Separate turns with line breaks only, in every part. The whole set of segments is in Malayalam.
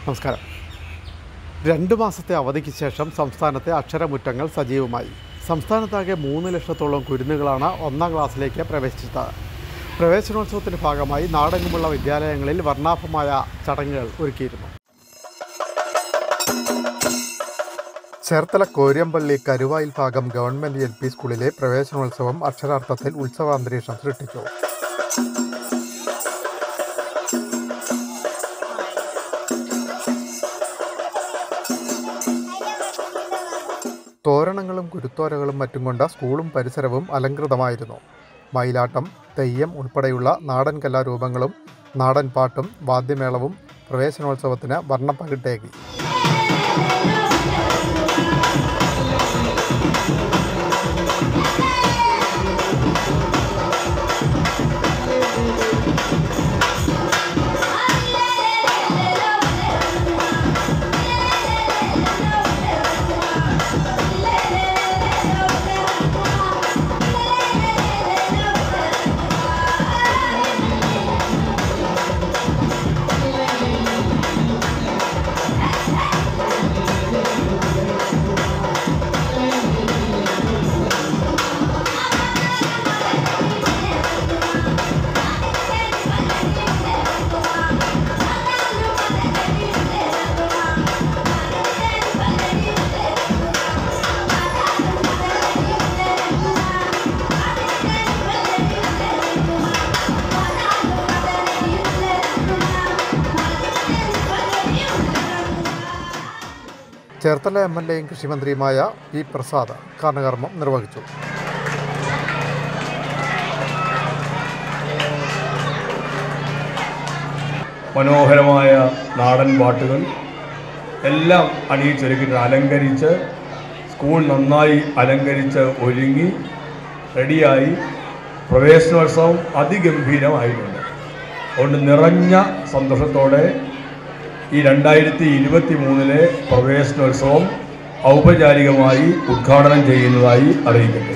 നമസ്കാരം രണ്ട് മാസത്തെ അവധിക്ക് ശേഷം സംസ്ഥാനത്തെ അക്ഷരമുറ്റങ്ങൾ സജീവമായി സംസ്ഥാനത്താകെ മൂന്ന് ലക്ഷത്തോളം കുരുന്നുകളാണ് ഒന്നാം ക്ലാസ്സിലേക്ക് പ്രവേശിച്ചത് പ്രവേശനോത്സവത്തിന്റെ ഭാഗമായി നാടെങ്ങുമുള്ള വിദ്യാലയങ്ങളിൽ വർണ്ണാഭമായ ചടങ്ങുകൾ ഒരുക്കിയിരുന്നു ചേർത്തല കോര്യമ്പള്ളി കരുവായിൽ ഭാഗം ഗവൺമെന്റ് എൽ പി സ്കൂളിലെ പ്രവേശനോത്സവം അക്ഷരാർത്ഥത്തിൽ ഉത്സവാന്തരീക്ഷം സൃഷ്ടിച്ചു തോരണങ്ങളും കുരുത്തോരകളും മറ്റും കൊണ്ട് സ്കൂളും പരിസരവും അലങ്കൃതമായിരുന്നു മയിലാട്ടം തെയ്യം ഉൾപ്പെടെയുള്ള നാടൻ കലാരൂപങ്ങളും നാടൻ പാട്ടും വാദ്യമേളവും പ്രവേശനോത്സവത്തിന് വർണ്ണപ്പകിട്ടേകി ചേർത്തല എം എൽ എയും കൃഷിമന്ത്രിയുമായ പി പ്രസാദ് കാരണകർമ്മം നിർവഹിച്ചു
മനോഹരമായ നാടൻ പാട്ടുകൾ എല്ലാം അണിയിച്ചൊരുക്കിയിട്ട് അലങ്കരിച്ച് സ്കൂൾ നന്നായി അലങ്കരിച്ച് ഒരുങ്ങി റെഡിയായി പ്രവേശനോത്സവം അതിഗംഭീരമായിട്ടുണ്ട് അതുകൊണ്ട് നിറഞ്ഞ സന്തോഷത്തോടെ ഈ രണ്ടായിരത്തി ഇരുപത്തി മൂന്നിലെ പ്രവേശനോത്സവം ഔപചാരികമായി ഉദ്ഘാടനം ചെയ്യുന്നതായി അറിയിക്കട്ടെ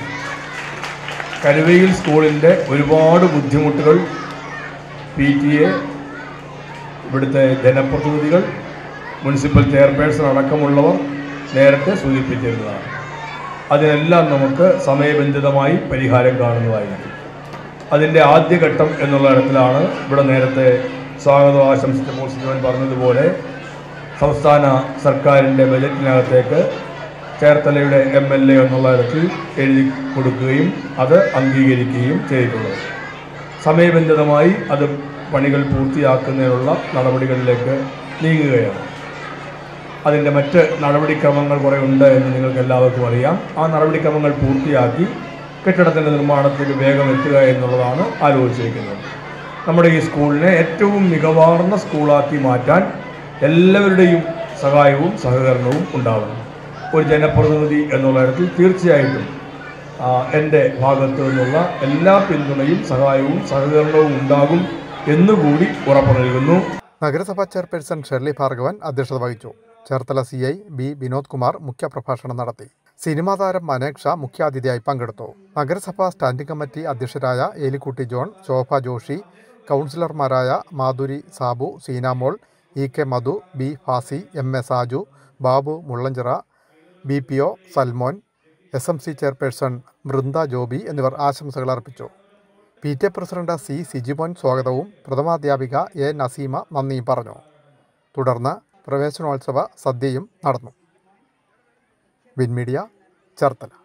കരുവയിൽ സ്കൂളിൻ്റെ ഒരുപാട് ബുദ്ധിമുട്ടുകൾ പി ടി എ ഇവിടുത്തെ ജനപ്രതിനിധികൾ മുനിസിപ്പൽ ചെയർപേഴ്സൺ അടക്കമുള്ളവർ നേരത്തെ സൂചിപ്പിച്ചിരുന്നതാണ് അതിനെല്ലാം നമുക്ക് സമയബന്ധിതമായി പരിഹാരം കാണുന്നതായിരിക്കും അതിൻ്റെ ആദ്യഘട്ടം എന്നുള്ള ഇടത്തിലാണ് ഇവിടെ നേരത്തെ സ്വാഗതം ആശംസിച്ചപ്പോൾ ശിവൻ പറഞ്ഞതുപോലെ സംസ്ഥാന സർക്കാരിൻ്റെ ബജറ്റിനകത്തേക്ക് ചേർത്തലയുടെ എം എൽ എ എന്നുള്ള ഇടത്തിൽ എഴുതി കൊടുക്കുകയും അത് അംഗീകരിക്കുകയും ചെയ്തിട്ടുള്ളത് സമയബന്ധിതമായി അത് പണികൾ പൂർത്തിയാക്കുന്നതിനുള്ള നടപടികളിലേക്ക് നീങ്ങുകയാണ് അതിൻ്റെ മറ്റ് നടപടിക്രമങ്ങൾ കുറേ ഉണ്ട് എന്ന് നിങ്ങൾക്ക് എല്ലാവർക്കും അറിയാം ആ നടപടിക്രമങ്ങൾ പൂർത്തിയാക്കി കെട്ടിടത്തിൻ്റെ നിർമ്മാണത്തിന് വേഗം എത്തുക എന്നുള്ളതാണ് ആലോചിച്ചിരിക്കുന്നത് നമ്മുടെ ഈ സ്കൂളിനെ ഏറ്റവും മികവാർന്ന സ്കൂളാക്കി മാറ്റാൻ എല്ലാവരുടെയും സഹായവും സഹകരണവും ഉണ്ടാവണം ഒരു ജനപ്രതിനിധി എന്നുള്ള ഇടത്തിൽ തീർച്ചയായിട്ടും ആ, എൻ്റെ ഭാഗത്തു നിന്നുള്ള എല്ലാ പിന്തുണയും സഹായവും സഹകരണവും ഉണ്ടാകും എന്നുകൂടി ഉറപ്പു നൽകുന്നു
നഗരസഭാ ചെയർപേഴ്സൺ ഷെർലി ഭാർഗവൻ അധ്യക്ഷത വഹിച്ചു Cherthala C I B Vinod Kumar മുഖ്യപ്രഭാഷണം നടത്തി സിനിമാ താരം മനേക്ഷ മുഖ്യാതിഥിയായി പങ്കെടുത്തു നഗരസഭാ സ്റ്റാൻഡിംഗ് കമ്മിറ്റി അധ്യക്ഷരായ ഏലിക്കുട്ടി ജോൺ ശോഭ ജോഷി കൗൺസിലർമാരായ Madhuri Sabu Seenamol E K Madhu B Fasi M A Saju Babu Mullanchira B P O Salmon S M C chairperson Vrinda Joby എന്നിവർ ആശംസകൾ അർപ്പിച്ചു P T A president C Sijimon സ്വാഗതവും പ്രഥമാധ്യാപിക എ നസീമ നന്ദിയും പറഞ്ഞു തുടർന്ന് പ്രവേശനോത്സവ സദ്യയും നടന്നു വിൻമീഡിയ ചേർത്തല